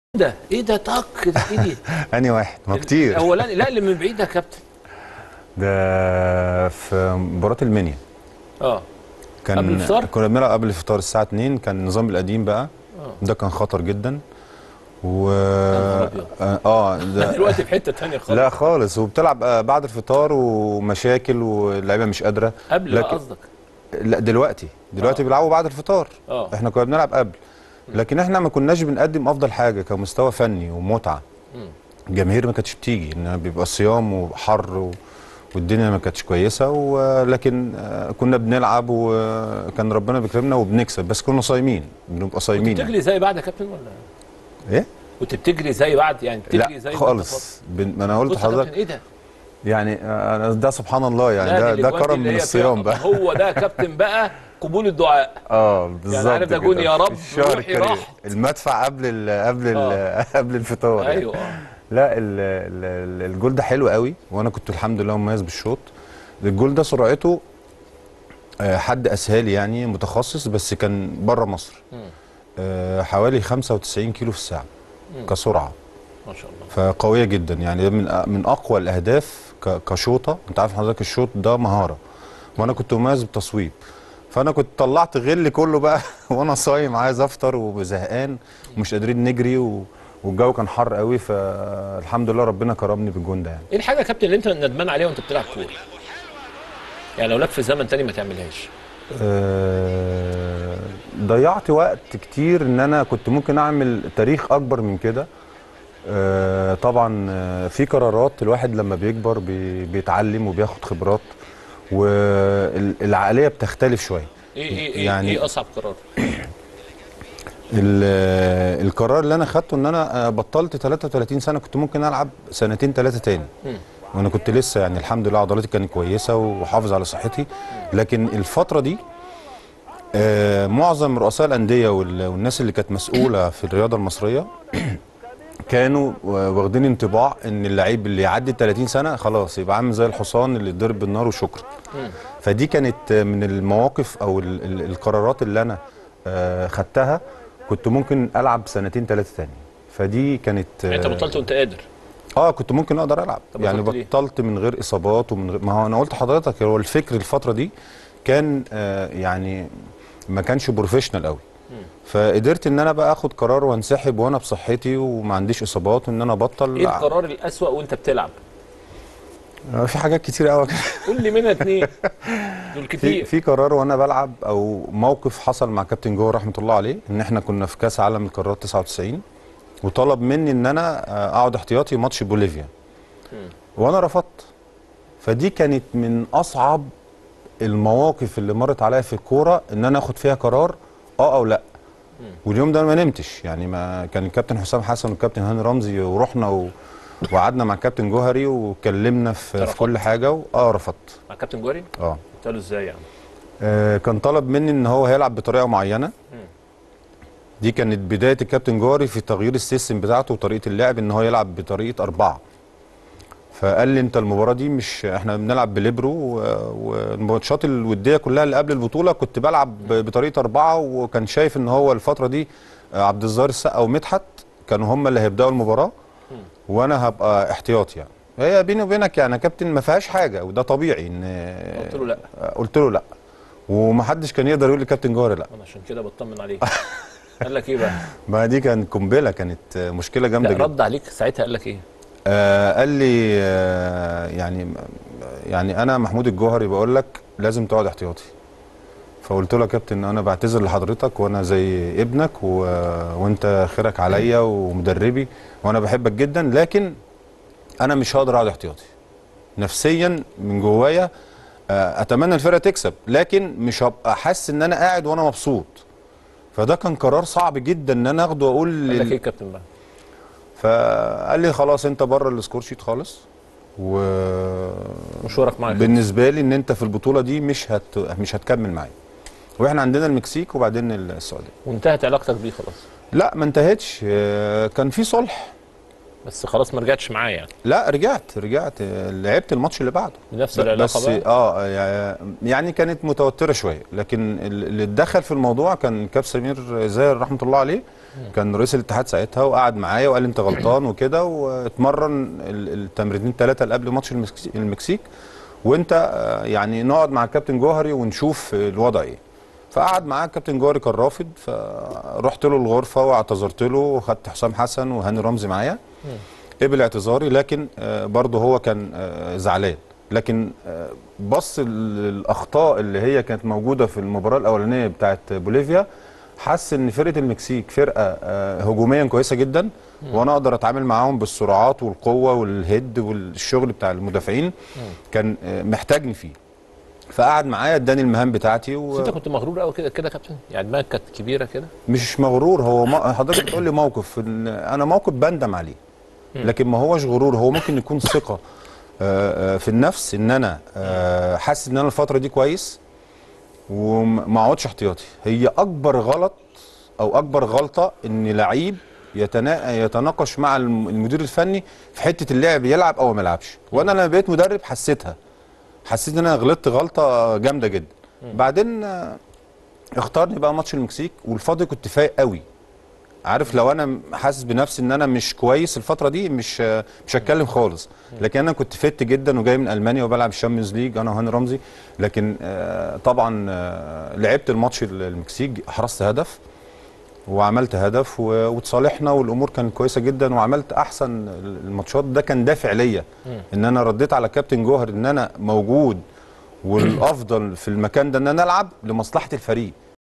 ده ايه ده طق ده ايه دي انهي واحد ما كتير الاولاني لا اللي من بعيد يا كابتن ده في مباراه المنيا اه كان قبل الفطار؟ كنا بنلعب قبل الفطار الساعه 2 كان النظام القديم بقى ده كان خطر جدا و نهار أبيض. اه آه، ده دلوقتي في حته ثانيه خالص لا خالص وبتلعب آه، بعد الفطار ومشاكل واللعيبه مش قادره قبل بقى لكن- قصدك لا دلوقتي دلوقتي آه. بيلعبوا بعد الفطار اه احنا كنا بنلعب قبل لكن احنا ما كناش بنقدم افضل حاجه كمستوى فني ومتعه مم. الجماهير ما كانتش بتيجي ان بيبقى صيام وحر و... والدنيا ما كانتش كويسه ولكن آه، كنا بنلعب وكان ربنا بيكرمنا وبنكسب بس كنا صايمين بنبقى كنت صايمين يعني. بتجري زي بعد يا كابتن ولا ايه كنت بتجري زي بعد يعني بتجري لا زي خالص بن... ما انا قلت بص يا كابتن لحضرتك ايه ده يعني آه، ده سبحان الله يعني لا، ده دي ده الأجوان دي كرم اللي من هي الصيام فيها- بقى هو ده يا كابتن بقى قبول الدعاء اه بالظبط عارف ده كده. جون يا رب، الشهر روحي الكريم. راحت. المدفع قبل ال قبل ال آه. قبل الفطار يعني. ايوه آه. لا ال ال الجول ده حلو قوي وانا كنت الحمد لله مميز بالشوط الجول ده سرعته آه، حد اسهالي يعني متخصص بس كان بره مصر مم. آه، حوالي 95 كيلو في الساعه مم. كسرعه ما شاء الله فقويه جدا يعني ده من أ- من اقوى الاهداف ك- كشوطه انت عارف حضرتك الشوط ده مهاره وانا كنت مميز بالتصويب فانا كنت طلعت غل كله بقى وانا صايم عايز افطر وزهقان ومش قادرين نجري و... والجو كان حر قوي فالحمد لله ربنا كرمني بالجون ده يعني ايه الحاجه يا كابتن اللي انت ندمان عليها وانت بتلعب كوره يعني لو لك في زمن تاني ما تعملهاش آه، ضيعت وقت كتير ان انا كنت ممكن اعمل تاريخ اكبر من كده آه، طبعا آه، في قرارات الواحد لما بيكبر بي- بيتعلم وبياخد خبرات والعقليه بتختلف شويه ايه ايه ايه, يعني- إيه اصعب قرار ال- القرار اللي انا خدته ان انا آه، بطلت 33 سنه كنت ممكن العب سنتين ثلاثه تاني مم. وانا كنت لسه يعني الحمد لله عضلاتي كانت كويسه وحافظ على صحتي لكن الفتره دي آه، معظم رؤساء الانديه وال- والناس اللي كانت مسؤوله في الرياضه المصريه كانوا واخدين انطباع ان اللعيب اللي يعدي 30 سنه خلاص يبقى عامل زي الحصان اللي اتضرب بالنار وشكرا مم. فدي كانت من المواقف او ال- ال- القرارات اللي انا آه، خدتها كنت ممكن العب سنتين ثلاثه تاني فدي كانت يعني انت آه، بطلت وانت قادر اه كنت ممكن اقدر العب طب يعني بطلت ليه؟ بطلت من غير اصابات ومن غير ما هو انا قلت لحضرتك هو الفكر الفتره دي كان آه يعني ما كانش بروفيشنال قوي مم. فقدرت ان انا بقى اخد قرار وانسحب وانا بصحتي وما عنديش اصابات وان انا ابطل ايه القرار الاسوأ وانت بتلعب آه، في حاجات كتير قوي قول لي منها اتنين دول في كتير في قرار وانا بلعب او موقف حصل مع كابتن جوهر رحمه الله عليه ان احنا كنا في كاس عالم القارات 99 وطلب مني ان انا آه، اقعد احتياطي ماتش بوليفيا مم. وانا رفضت فدي كانت من اصعب المواقف اللي مرت عليا في الكوره ان انا اخد فيها قرار اه او لا مم. واليوم ده أنا ما نمتش يعني ما كان الكابتن حسام حسن والكابتن هاني رمزي ورحنا و... وقعدنا مع الكابتن جوهري واتكلمنا في, في رفضت؟ كل حاجه و... اه رفضت مع كابتن جوري اه قلت له ازاي يعني آه، كان طلب مني ان هو هيلعب بطريقه معينه مم. دي كانت بدايه الكابتن جوهري في تغيير السيستم بتاعته وطريقه اللعب ان هو يلعب بطريقه اربعه فقال لي انت المباراه دي مش احنا بنلعب بليبرو و- والماتشات الوديه كلها اللي قبل البطوله كنت بلعب ب- بطريقه اربعه وكان شايف ان هو الفتره دي آه، عبد الظاهر السقا ومدحت كانوا هم اللي هيبداوا المباراه مم. وانا هبقى احتياطي يعني هي بيني وبينك يعني يا كابتن ما فيهاش حاجه وده طبيعي ان قلت له لا قلت له لا ومحدش كان يقدر يقول لكابتن جوهري لا انا عشان كده بطمن عليك قال لك ايه بقى ما دي كانت قنبله كانت آه، مشكله جامده لا جدا رد عليك ساعتها قال لك ايه آه قال لي آه يعني يعني انا محمود الجوهري بقول لك لازم تقعد احتياطي فقلت له يا كابتن انا بعتذر لحضرتك وانا زي ابنك و... وانت خيرك عليا ومدربي وانا بحبك جدا لكن انا مش هقدر اقعد احتياطي نفسيا من جوايا آه، اتمنى الفرقه تكسب لكن مش هبقى حاسس ان انا قاعد وانا مبسوط فده كان قرار صعب جدا ان انا اخده واقول قال لل- لك ايه الكابتن بقى فقال لي خلاص انت بره السكور شيت خالص مشوارك معاك وبالنسبه لي ان انت في البطوله دي مش هت... مش هتكمل معايا واحنا عندنا المكسيك وبعدين السعوديه وانتهت علاقتك بيه خلاص لا ما انتهتش آه، كان في صلح بس خلاص ما رجعتش معاه يعني لا رجعت رجعت آه، لعبت الماتش اللي بعده بنفس ب- العلاقه بس بقى اه يعني كانت متوتره شويه لكن ال- اللي اتدخل في الموضوع كان كاب سمير زاهر رحمه الله عليه كان رئيس الاتحاد ساعتها وقعد معايا وقال لي انت غلطان وكده واتمرن ال- التمرينين ثلاثه اللي قبل ماتش المكسيك, المكسيك وانت آه، يعني نقعد مع الكابتن جوهري ونشوف الوضع ايه فقعد معاه الكابتن جوهري كان رافض فرحت له الغرفه واعتذرت له وخدت حسام حسن وهاني رمزي معايا قبل اعتذاري لكن آه، برضه هو كان آه، زعلان لكن آه، بص ال- الاخطاء اللي هي كانت موجوده في المباراه الاولانيه بتاعت بوليفيا حس ان فرقه المكسيك فرقه آه، هجوميا كويسه جدا وانا اقدر اتعامل معاهم بالسرعات والقوه والهيد والشغل بتاع المدافعين كان آه، محتاجني فيه فقعد معايا اداني المهام بتاعتي بس و... انت كنت مغرور قوي كده كده يا كابتن يعني دماغك كانت كبيره كده مش مغرور هو ما حضرتك بتقول لي موقف إن انا موقف بندم عليه لكن ما هوش غرور هو ممكن يكون ثقه آه، آه، في النفس ان انا آه، حاسس ان انا الفتره دي كويس وما اقعدش احتياطي هي اكبر غلط او اكبر غلطه ان لعيب يتنا... يتناقش مع الم- المدير الفني في حته اللعب يلعب او ما يلعبش وانا لما بقيت مدرب حسيتها حسيت ان انا غلطت غلطه جامده جدا بعدين آه، اختارني بقى ماتش المكسيك والفاضي كنت فايق قوي عارف لو انا حاسس بنفسي ان انا مش كويس الفتره دي مش مش هتكلم خالص لكن انا كنت فت جدا وجاي من المانيا وبلعب الشامبيونز ليج انا وهاني رمزي لكن آه، طبعا آه، لعبت الماتش المكسيك حرزت هدف وعملت هدف و- وتصالحنا والامور كانت كويسه جدا وعملت احسن الماتشات ده كان دافع ليا ان انا رديت على كابتن جوهر ان انا موجود والافضل في المكان ده ان انا العب لمصلحه الفريق